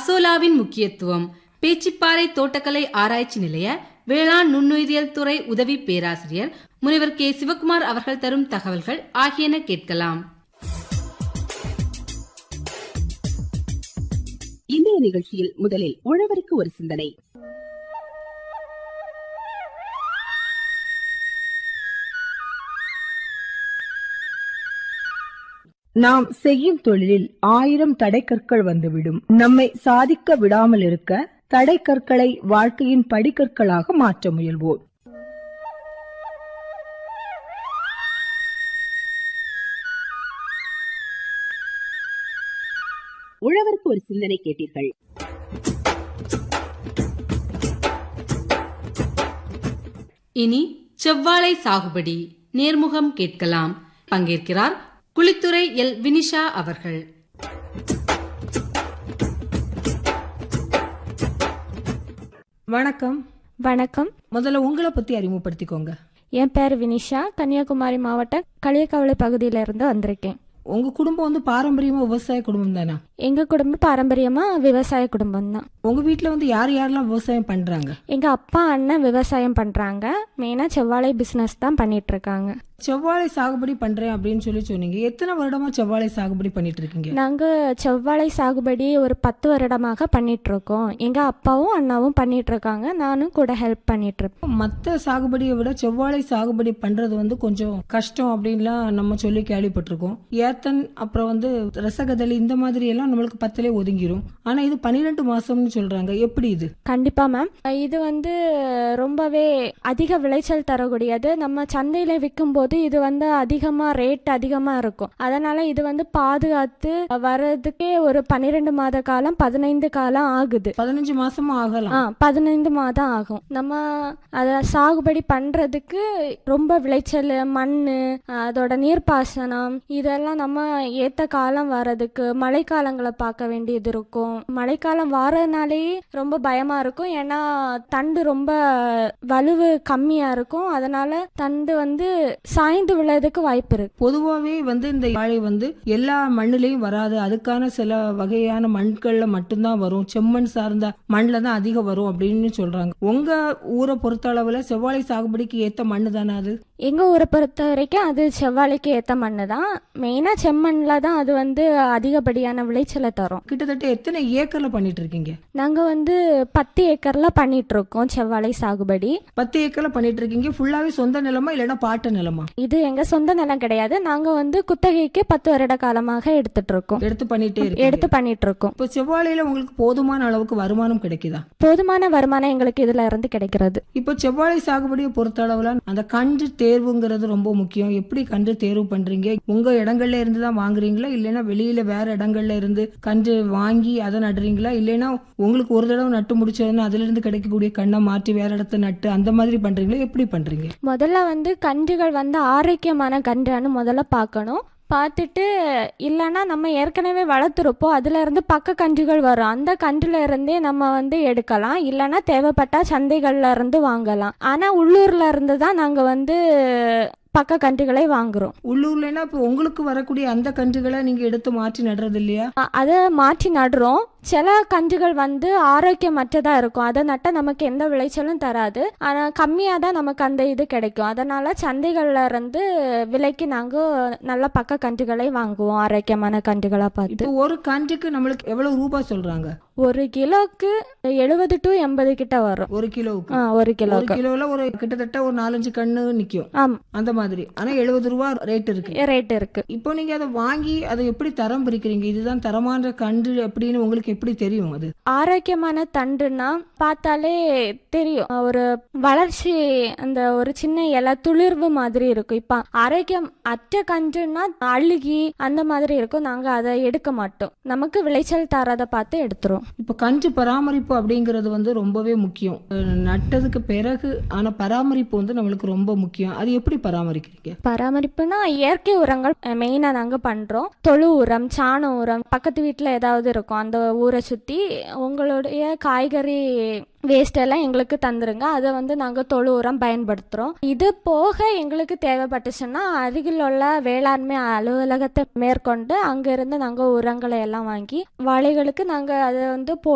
அசோலாவின் முக்கியத்துவம் பேச்சிப்பாறை தோட்டக்கலை ஆராய்ச்சி நிலைய வேளாண் நுண்ணுயிரியல் துறை உதவி பேராசிரியர் முனைவர் கே சிவகுமார் அவர்கள் தரும் தகவல்கள் ஆகியன கேட்கலாம் இன்றைய நிகழ்ச்சியில் முதலில் உழவருக்கு ஒரு சிந்தனை நாம் செய்யும் தொழிலில் ஆயிரம் தடைக்கற்கள் வந்துவிடும் நம்மை சாதிக்க விடாமல் இருக்க தடைக்கற்களை வாழ்க்கையின் படிக்கற்களாக மாற்ற முயல்வோம் உழவருக்கு ஒரு சிந்தனை கேட்டீர்கள் இனி செவ்வாழை சாகுபடி நேர்முகம் கேட்கலாம் பங்கேற்கிறார் குளித்துறை எல் வினிஷா அவர்கள் வணக்கம் வணக்கம் முதல்ல உங்களை பத்தி அறிமுகப்படுத்திக்கோங்க என் பேர் வினிஷா கன்னியாகுமரி மாவட்டம் களியக்கவளை பகுதியில இருந்து வந்திருக்கேன் உங்க குடும்பம் வந்து பாரம்பரியமா விவசாய குடும்பம் தானா எங்க குடும்பம் பாரம்பரியமா விவசாய குடும்பம் தான் உங்க வீட்ல வந்து யார் யாரெல்லாம் விவசாயம் பண்றாங்க எங்க அப்பா அண்ணன் விவசாயம் பண்றாங்க மெயினா செவ்வாழை பிசினஸ் தான் பண்ணிட்டு இருக்காங்க செவ்வாழை சாகுபடி பண்றேன் அப்படின்னு சொல்லி சொன்னீங்க எத்தனை வருடமா செவ்வாழை சாகுபடி பண்ணிட்டு இருக்கீங்க நாங்க செவ்வாழை சாகுபடி ஒரு பத்து வருடமாக பண்ணிட்டு இருக்கோம் எங்க அப்பாவும் அண்ணாவும் பண்ணிட்டு இருக்காங்க நானும் கூட ஹெல்ப் பண்ணிட்டு இருக்கேன் மத்த சாகுபடியை விட செவ்வாழை சாகுபடி பண்றது வந்து கொஞ்சம் கஷ்டம் அப்படின்லாம் நம்ம சொல்லி கேள்விப்பட்டிருக்கோம் ஏத்தன் அப்புறம் வந்து ரசகதலி இந்த மாதிரி எல்லாம் நம்மளுக்கு பத்திலே ஒதுங்கிரும் ஆனா இது பன்னிரெண்டு மாசம்னு சொல்றாங்க எப்படி இது கண்டிப்பா மேம் இது வந்து ரொம்பவே அதிக விளைச்சல் தரக்கூடியது நம்ம சந்தையில விற்கும்போது இது வந்து அதிகமா ரேட் அதிகமா இருக்கும் அதனால இது வந்து பாதுகாத்து வர்றதுக்கே ஒரு பன்னிரெண்டு மாத காலம் பதினைந்து காலம் ஆகுது பதினஞ்சு மாசமும் ஆ ஆகலாம் பதினைந்து மாதம் ஆகும் நம்ம அதை சாகுபடி பண்றதுக்கு ரொம்ப விளைச்சல் மண் அதோட நீர்ப்பாசனம் இதெல்லாம் நம்ம ஏத்த காலம் வர்றதுக்கு மழைக்காலங்களை பார்க்க வேண்டியது இருக்கும் மழைக்காலம் வாரதுனாலேயே ரொம்ப பயமா இருக்கும் ஏன்னா தண்டு ரொம்ப வலுவு கம்மியா இருக்கும் அதனால தண்டு வந்து சாய்ந்து விழறதுக்கு வாய்ப்பு இருக்கு பொதுவாவே வந்து இந்த வாழை வந்து எல்லா மண்ணுலயும் வராது அதுக்கான சில வகையான மண்கள்ல மட்டும்தான் வரும் செம்மண் சார்ந்த மண்ணில் தான் அதிகம் வரும் அப்படின்னு சொல்றாங்க உங்க ஊரை பொறுத்த அளவுல செவ்வாழை சாகுபடிக்கு ஏத்த மண்ணு தானே அது எங்க ஊரை பொறுத்த வரைக்கும் அது செவ்வாழைக்கு ஏத்த மண்ணு தான் மெயினா செம்மண்ல தான் அது வந்து அதிகப்படியான விளைச்சலை தரும் கிட்டத்தட்ட எத்தனை ஏக்கர்ல பண்ணிட்டு இருக்கீங்க நாங்க வந்து பத்து ஏக்கர்ல பண்ணிட்டு இருக்கோம் செவ்வாழை சாகுபடி பத்து ஏக்கர்ல பண்ணிட்டு இருக்கீங்க ஃபுல்லாவே சொந்த நிலமா இல்லைன்னா பாட்டு நிலமா இது எங்க சொந்த நிலம் கிடையாது நாங்க வந்து குத்தகைக்கு பத்து வருட காலமாக எடுத்துட்டு இருக்கோம் எடுத்து பண்ணிட்டே இருக்கு எடுத்து பண்ணிட்டு இருக்கோம் இப்போ செவ்வாழையில உங்களுக்கு போதுமான அளவுக்கு வருமானம் கிடைக்குதா போதுமான வருமானம் எங்களுக்கு இதுல இருந்து கிடைக்கிறது இப்போ செவ்வாழை சாகுபடியை பொறுத்த அளவுல அந்த கன்று தேர்வுங்கிறது ரொம்ப முக்கியம் எப்படி கன்று தேர்வு பண்றீங்க உங்க இடங்கள்ல இருந்து தான் வாங்குறீங்களா இல்லைன்னா வெளியில வேற இடங்கள்ல இருந்து கன்று வாங்கி அதை நடுறீங்களா இல்லைன்னா உங்களுக்கு ஒரு தடவை நட்டு முடிச்சதுன்னா அதுல இருந்து கிடைக்கக்கூடிய கண்ணை மாற்றி வேற இடத்த நட்டு அந்த மாதிரி பண்றீங்களா எப்படி பண்றீங்க முதல்ல வந்து கன்றுகள் வந்து ஆரோக்கியமான கன்றான்னு முதல்ல பார்க்கணும் பார்த்துட்டு இல்லைன்னா நம்ம ஏற்கனவே வளர்த்துருப்போம் அதுல இருந்து பக்க கன்றுகள் வரும் அந்த கன்றுல இருந்தே நம்ம வந்து எடுக்கலாம் இல்லைன்னா தேவைப்பட்டா சந்தைகள்ல இருந்து வாங்கலாம் ஆனா உள்ளூர்ல இருந்து தான் நாங்க வந்து பக்க கன்றுகளை வாங்குறோம் உள்ளூர்லன்னா இப்போ உங்களுக்கு வரக்கூடிய அந்த கன்றுகளை நீங்க எடுத்து மாற்றி நடுறது இல்லையா அ- அதை மாற்றி நடுறோம் சில கன்றுகள் வந்து ஆரோக்கியமற்றதா இருக்கும் அதை நட்டா நமக்கு எந்த விளைச்சலும் தராது ஆனா கம்மியா தான் நமக்கு அந்த இது கிடைக்கும் அதனால சந்தைகள்ல இருந்து விலைக்கு நாங்க நல்ல பக்க கன்றுகளை வாங்குவோம் ஆரோக்கியமான கன்றுகளா பார்த்து இப்போ ஒரு கன்றுக்கு நம்மளுக்கு எவ்வளவு ரூபாய் சொல்றாங்க ஒரு கிலோக்கு எழுபது டு எண்பது கிட்ட வரும் ஒரு கிலோவுக்கு ஆ, ஒரு ஒரு கிலோக்கு கிலோல ஒரு கிட்டத்தட்ட ஒரு நாலஞ்சு கண்ணு நிக்கும் ஆமா அந்த மாதிரி ஆனா எழுபது ரூபா ரேட் இருக்கு ரேட் இருக்கு இப்போ நீங்க அதை வாங்கி அதை எப்படி தரம் பிரிக்கிறீங்க இதுதான் தரமான கன்று அப்படின்னு உங்களுக்கு எப்படி தெரியும் அது ஆரோக்கியமான தண்டுன்னா பார்த்தாலே தெரியும் ஒரு வளர்ச்சி அந்த ஒரு சின்ன இலை துளிர்வு மாதிரி இருக்கும் இப்ப ஆரோக்கியம் அற்ற கன்றுன்னா அழுகி அந்த மாதிரி இருக்கும் நாங்க அதை எடுக்க மாட்டோம் நமக்கு விளைச்சல் தரதை பார்த்து எடுத்துரும் இப்போ கன்று பராமரிப்பு அப்படிங்கிறது வந்து ரொம்பவே முக்கியம் அஹ் நட்டதுக்கு பிறகு ஆனா பராமரிப்பு வந்து நம்மளுக்கு ரொம்ப முக்கியம் அது எப்படி பராமரிக்கிறீங்க பராமரிப்புனா இயற்கை உரங்கள் மெயினா நாங்க பண்றோம் தொழு உரம் சாண உரம் பக்கத்து வீட்டுல ஏதாவது இருக்கும் அந்த ஊரை சுத்தி உங்களுடைய காய்கறி வேஸ்ட் எல்லாம் எங்களுக்கு தந்துருங்க அதை வந்து நாங்க தொழு உரம் பயன்படுத்துறோம் இது போக எங்களுக்கு தேவைப்பட்டுச்சுன்னா அருகில் உள்ள வேளாண்மை அலுவலகத்தை மேற்கொண்டு அங்க இருந்து நாங்க உரங்களை எல்லாம் வாங்கி வாழைகளுக்கு நாங்க அதை வந்து போ